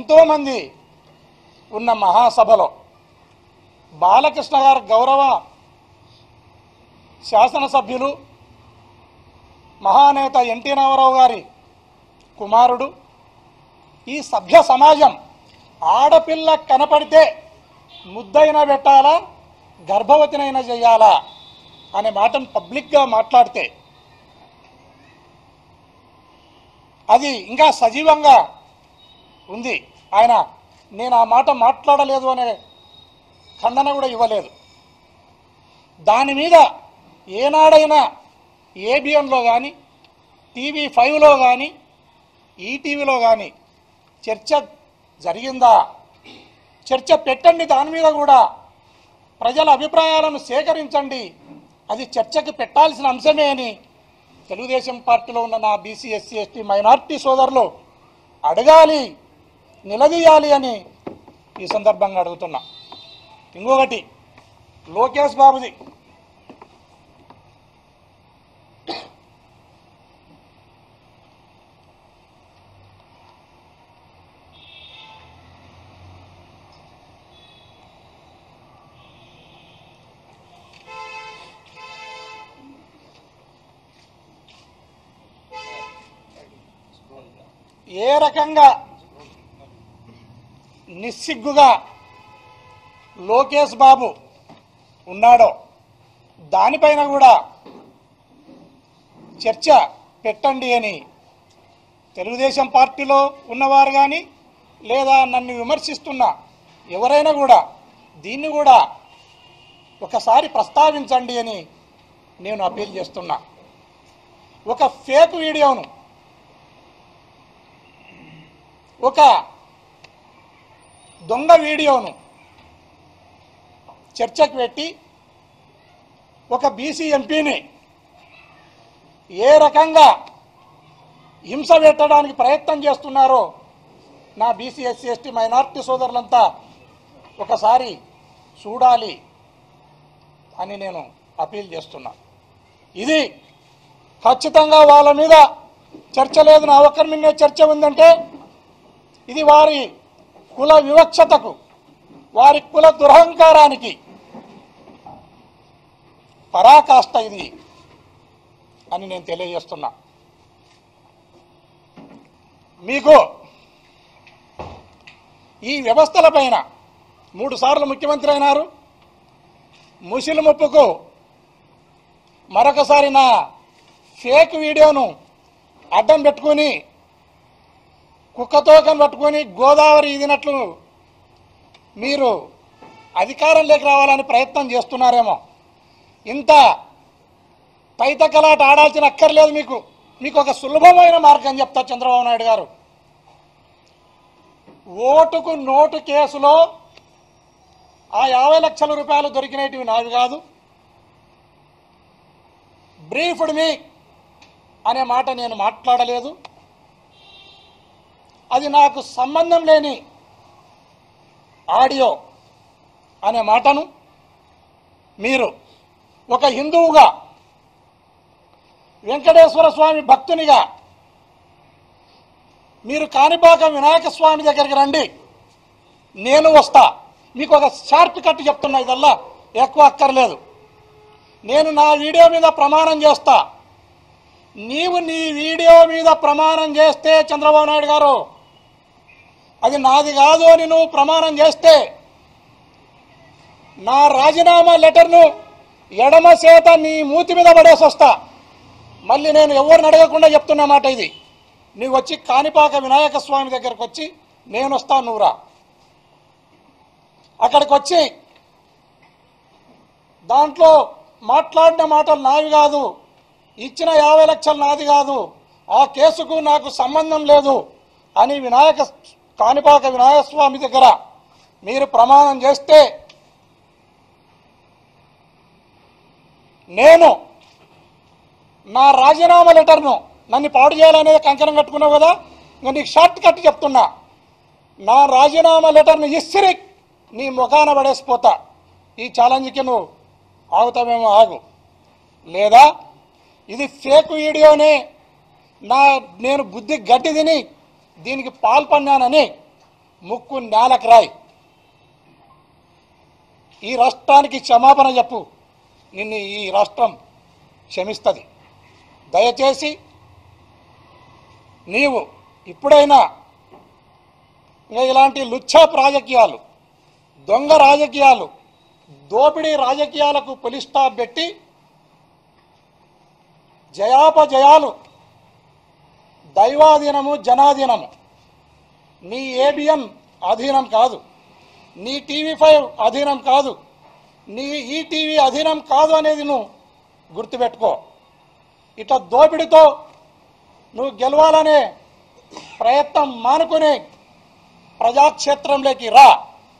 ఎంతోమంది ఉన్న మహాసభలో బాలకృష్ణ గారు గౌరవ శాసనసభ్యులు మహానేత ఎన్టీ రామారావు గారి కుమారుడు ఈ సభ్య సమాజం ఆడపిల్ల కనపడితే ముద్దైనా పెట్టాలా గర్భవతినైనా చేయాలా అనే మాటను పబ్లిక్గా మాట్లాడితే అది ఇంకా సజీవంగా ఉంది ఆయన నేను ఆ మాట మాట్లాడలేదు అనే ఖండన కూడా ఇవ్వలేదు దాని మీద ఏనాడైనా ఏబిఎన్లో కానీ టీవీ ఫైవ్లో కానీ ఈటీవీలో కానీ చర్చ జరిగిందా చర్చ పెట్టండి దాని మీద కూడా ప్రజల అభిప్రాయాలను సేకరించండి అది చర్చకు పెట్టాల్సిన అంశమే అని తెలుగుదేశం పార్టీలో ఉన్న నా బీసీ ఎస్సీ ఎస్టీ మైనార్టీ సోదరులు అడగాలి నిలదీయాలి అని ఈ సందర్భంగా అడుగుతున్నా ఇంకొకటి లోకేష్ బాబుది ఏ రకంగా నిస్సిగ్గుగా లోకేష్ బాబు ఉన్నాడో దానిపైన కూడా చర్చ పెట్టండి అని తెలుగుదేశం పార్టీలో ఉన్నవారు కానీ లేదా నన్ను విమర్శిస్తున్న ఎవరైనా కూడా దీన్ని కూడా ఒకసారి ప్రస్తావించండి అని నేను అప్పీల్ చేస్తున్నా ఒక ఫేక్ వీడియోను ఒక దొంగ వీడియోను చర్చకు పెట్టి ఒక బీసీ ఎంపీని ఏ రకంగా హింస పెట్టడానికి ప్రయత్నం చేస్తున్నారో నా బీసీ ఎస్సీ ఎస్టీ మైనార్టీ సోదరులంతా ఒకసారి చూడాలి అని నేను అపీల్ చేస్తున్నా ఇది ఖచ్చితంగా వాళ్ళ మీద చర్చ లేదు నా ఒక్కరి మీద చర్చ ఉందంటే ఇది వారి కుల వివక్షతకు వారి కుల దురహంకారానికి పరాకాష్ట ఇది అని నేను తెలియజేస్తున్నా మీకు ఈ వ్యవస్థలపైన మూడు సార్లు ముఖ్యమంత్రి అయినారు ముసిలి ముప్పుకు మరొకసారి నా ఫేక్ వీడియోను అడ్డం పెట్టుకుని కుక్కతోకను పట్టుకొని గోదావరి ఇదినట్లు మీరు అధికారంలోకి రావాలని ప్రయత్నం చేస్తున్నారేమో ఇంత తైతకలాట ఆడాల్సిన అక్కర్లేదు మీకు మీకు ఒక సులభమైన మార్గం చెప్తా చంద్రబాబు నాయుడు గారు ఓటుకు నోటు కేసులో ఆ యాభై లక్షల రూపాయలు దొరికినటివి నావి కాదు బ్రీఫ్డ్ మీ అనే మాట నేను మాట్లాడలేదు అది నాకు సంబంధం లేని ఆడియో అనే మాటను మీరు ఒక హిందువుగా వెంకటేశ్వర స్వామి భక్తునిగా మీరు కాణిపాక వినాయక స్వామి దగ్గరికి రండి నేను వస్తా మీకు ఒక షార్ట్ కట్ చెప్తున్నా ఇదల్లా ఎక్కువ అక్కర్లేదు నేను నా వీడియో మీద ప్రమాణం చేస్తా నీవు నీ వీడియో మీద ప్రమాణం చేస్తే చంద్రబాబు నాయుడు గారు అది నాది కాదు అని నువ్వు ప్రమాణం చేస్తే నా రాజీనామా లెటర్ను ఎడమ చేత నీ మూతి మీద పడేసి వస్తా మళ్ళీ నేను ఎవరిని అడగకుండా చెప్తున్న మాట ఇది నువ్వు వచ్చి కాణిపాక వినాయక స్వామి దగ్గరకు వచ్చి నేను వస్తా నువ్వురా అక్కడికి వచ్చి దాంట్లో మాట్లాడిన మాటలు నావి కాదు ఇచ్చిన యాభై లక్షలు నాది కాదు ఆ కేసుకు నాకు సంబంధం లేదు అని వినాయక కాణిపాక వినాయక స్వామి దగ్గర మీరు ప్రమాణం చేస్తే నేను నా రాజీనామా లెటర్ను నన్ను పాడు చేయాలనేది కంకణం కట్టుకున్నావు కదా ఇంకా నీకు షార్ట్ కట్ చెప్తున్నా నా రాజీనామా లెటర్ను ఇస్సిరి నీ ముఖాన పడేసిపోతా ఈ ఛాలెంజ్కి నువ్వు ఆగుతావేమో ఆగు లేదా ఇది ఫేక్ వీడియోనే నా నేను బుద్ధి గడ్డి తిని దీనికి పాల్పన్నానని ముక్కు నేలకు రాయి ఈ రాష్ట్రానికి క్షమాపణ చెప్పు నిన్ను ఈ రాష్ట్రం క్షమిస్తుంది దయచేసి నీవు ఇప్పుడైనా ఇంకా ఇలాంటి లుచ్చాప్ రాజకీయాలు దొంగ రాజకీయాలు దోపిడీ రాజకీయాలకు పులి స్టాప్ పెట్టి జయాపజయాలు దైవాధీనము జనాధీనము నీ ఏబిఎన్ అధీనం కాదు నీ టీవీ ఫైవ్ అధీనం కాదు నీ ఈటీవీ అధీనం కాదు అనేది నువ్వు గుర్తుపెట్టుకో ఇట్లా దోపిడితో నువ్వు గెలవాలనే ప్రయత్నం మానుకుని ప్రజాక్షేత్రంలోకి రా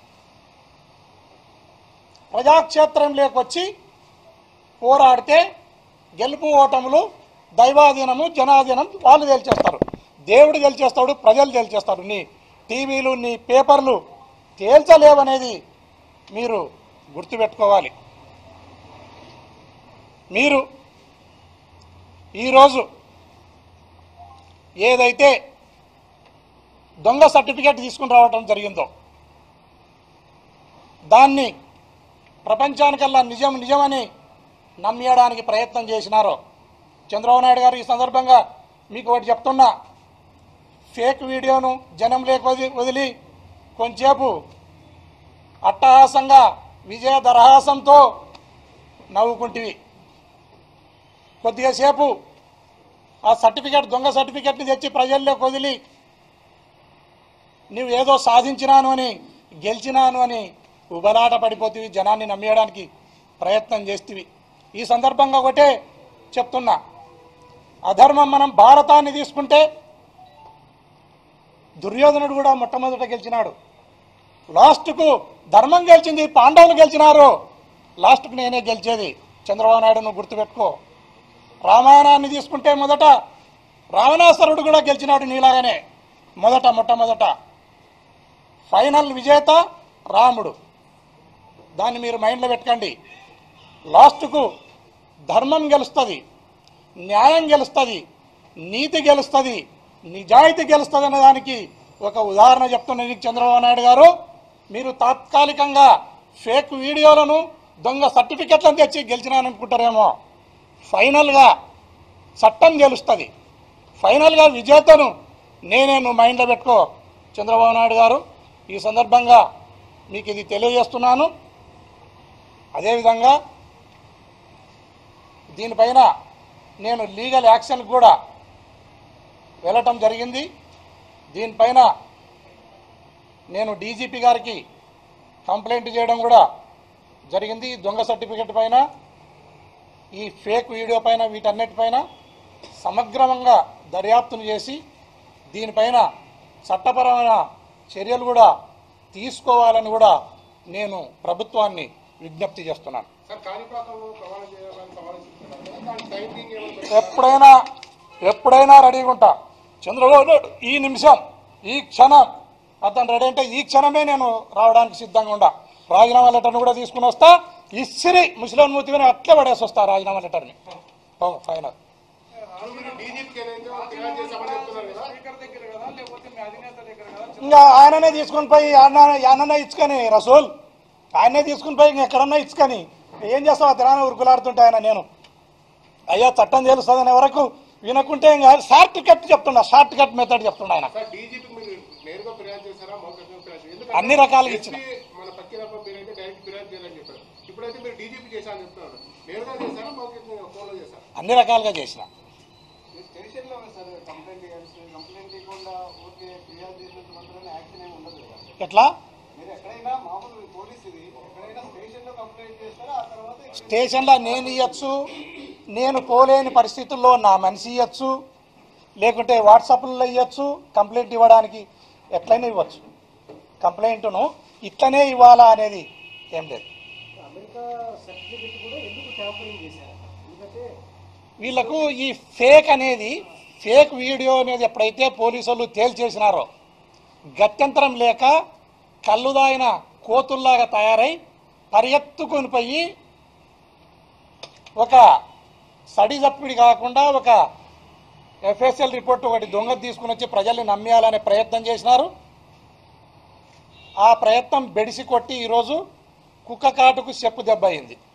ప్రజాక్షేత్రంలోకి వచ్చి పోరాడితే గెలుపు ఓటములు దైవాధీనము జనాధీనం వాళ్ళు తేల్చేస్తారు దేవుడు తేల్చేస్తాడు ప్రజలు తేల్చేస్తారు నీ టీవీలు నీ పేపర్లు తేల్చలేవనేది మీరు గుర్తుపెట్టుకోవాలి మీరు ఈరోజు ఏదైతే దొంగ సర్టిఫికేట్ తీసుకుని రావడం జరిగిందో దాన్ని ప్రపంచానికల్లా నిజం నిజమని నమ్మేయడానికి ప్రయత్నం చేసినారో చంద్రబాబు నాయుడు గారు ఈ సందర్భంగా మీకు ఒకటి చెప్తున్నా ఫేక్ వీడియోను జనం లేక వదిలి వదిలి కొంచెంసేపు అట్టహాసంగా విజయ దరహాసంతో నవ్వుకుంటివి కొద్దిగా సేపు ఆ సర్టిఫికేట్ దొంగ సర్టిఫికేట్ని తెచ్చి ప్రజల్లోకి వదిలి నువ్వు ఏదో సాధించినాను అని గెలిచినాను అని ఉబలాట పడిపోతీవి జనాన్ని నమ్మేయడానికి ప్రయత్నం చేస్తీవి ఈ సందర్భంగా ఒకటే చెప్తున్నా అధర్మం మనం భారతాన్ని తీసుకుంటే దుర్యోధనుడు కూడా మొట్టమొదట గెలిచినాడు లాస్ట్కు ధర్మం గెలిచింది పాండవులు గెలిచినారు లాస్ట్కు నేనే గెలిచేది చంద్రబాబు నాయుడు నువ్వు గుర్తుపెట్టుకో రామాయణాన్ని తీసుకుంటే మొదట రావణాసురుడు కూడా గెలిచినాడు నీలాగానే మొదట మొట్టమొదట ఫైనల్ విజేత రాముడు దాన్ని మీరు మైండ్లో పెట్టుకోండి లాస్ట్కు ధర్మం గెలుస్తుంది న్యాయం గెలుస్తుంది నీతి గెలుస్తుంది నిజాయితీ గెలుస్తుంది అనే దానికి ఒక ఉదాహరణ చెప్తున్న నీకు చంద్రబాబు నాయుడు గారు మీరు తాత్కాలికంగా ఫేక్ వీడియోలను దొంగ సర్టిఫికెట్లను తెచ్చి గెలిచినాననుకుంటారేమో ఫైనల్గా చట్టం గెలుస్తుంది ఫైనల్గా విజేతను నేనే నువ్వు మైండ్లో పెట్టుకో చంద్రబాబు నాయుడు గారు ఈ సందర్భంగా మీకు ఇది తెలియజేస్తున్నాను అదేవిధంగా దీనిపైన నేను లీగల్ యాక్షన్ కూడా వెళ్ళటం జరిగింది దీనిపైన నేను డీజీపీ గారికి కంప్లైంట్ చేయడం కూడా జరిగింది ఈ దొంగ సర్టిఫికెట్ పైన ఈ ఫేక్ వీడియో పైన వీటన్నిటిపైన సమగ్రంగా దర్యాప్తును చేసి దీనిపైన చట్టపరమైన చర్యలు కూడా తీసుకోవాలని కూడా నేను ప్రభుత్వాన్ని విజ్ఞప్తి చేస్తున్నాను సార్ కాణిపాకంలో ప్రమాణం చేయాలని సవాలు ఇస్తున్నారు కదా దాని టైమింగ్ ఏమైనా ఎప్పుడైనా ఎప్పుడైనా రెడీగా ఉంటా చంద్రబాబు నాయుడు ఈ నిమిషం ఈ క్షణం అతను రెడీ అంటే ఈ క్షణమే నేను రావడానికి సిద్ధంగా ఉండా రాజీనామా లెటర్ని కూడా తీసుకుని వస్తా ఇసిరి ముస్లిం మూతిని అట్లే పడేసి వస్తా రాజీనామా లెటర్ని ఓ ఫైనల్ మీరు డీజీపీకి ఏదైతే ఫిర్యాదు చేశామని చెప్తున్నారు కదా ఇంకా ఆయననే తీసుకుని పోయి ఆయన ఆయననే ఇచ్చుకొని రసూల్ ఆయనే తీసుకుని పోయి ఇంక ఎక్కడన్నా ఇచ్చుకొని ఏం చేస్తావు తిరాన ఉరుకులాడుతుంటే ఆయన నేను అయ్యా చట్టం తెలుస్తుందనే వరకు వినకుంటే ఇంకా షార్ట్ కట్ చెప్తున్నా షార్ట్ కట్ మెథడ్ చెప్తున్నా ఆయన సార్ డీజీపీకి మీరు నేరుగా ఫిర్యాదు చేశారా మౌఖికంగా ఫిర్యాదు చేశారా? ఎందుకంటే అన్ని రకాలుగా ఇచ్చిన. SP మన పక్కిరప్ప మీరైతే డైరెక్ట్ ఫిర్యాదు చేయాలని చెప్పారు ఇప్పుడైతే మీరు డీజీపీ చేశారని చెప్తున్నారు నేరుగా చేశారా మౌఖికంగా ఫోన్లో చేశారా అన్ని రకాలుగా చేసిన స్టేషన్లో ఉంది సార్ కంప్లైంట్ చేయాల్సి కంప్లైంట్ ఇవ్వకుండా ఊరికే ఫిర్యాదు చేసినంత మాత్రాన యాక్షన్ ఏమి ఉండదు కదా ఎట్లా మీరు ఎక్కడైనా మామూలు పోలీస్ ఇది ఎక్కడైనా స్టేషన్లో కంప్లైంట్ చేస్తారా ఆ తర్వాత ఇక్కడ స్టేషన్లో నేను ఇవ్వచ్చు నేను పోలేని పరిస్థితుల్లో నా మనిషి ఇవ్వచ్చు లేకుంటే వాట్సాప్లో ఇవ్వచ్చు కంప్లైంట్ ఇవ్వడానికి ఎట్లయినా ఇవ్వచ్చు కంప్లైంట్ను ఇట్లనే ఇవ్వాలా అనేది ఏం లేదు అమెరికా సర్టిఫికెట్ కూడా ఎందుకు ట్యాంపరింగ్ చేశారు ఎందుకంటే వీళ్ళకు ఈ ఫేక్ అనేది ఫేక్ వీడియో అనేది ఎప్పుడైతే పోలీసు వాళ్ళు తేల్చేసినారో గత్యంతరం లేక కళ్ళుదాయిన కోతుల్లాగా తయారై పరిగెత్తుకొని పోయి ఒక సడి చప్పిడి కాకుండా ఒక ఎఫ్ఎస్ఎల్ రిపోర్ట్ ఒకటి దొంగ తీసుకుని వచ్చి ప్రజల్ని నమ్మేయాలనే ప్రయత్నం చేసినారు ఆ ప్రయత్నం బెడిసి కొట్టి ఈరోజు కుక్క కాటుకు చెప్పు దెబ్బ అయింది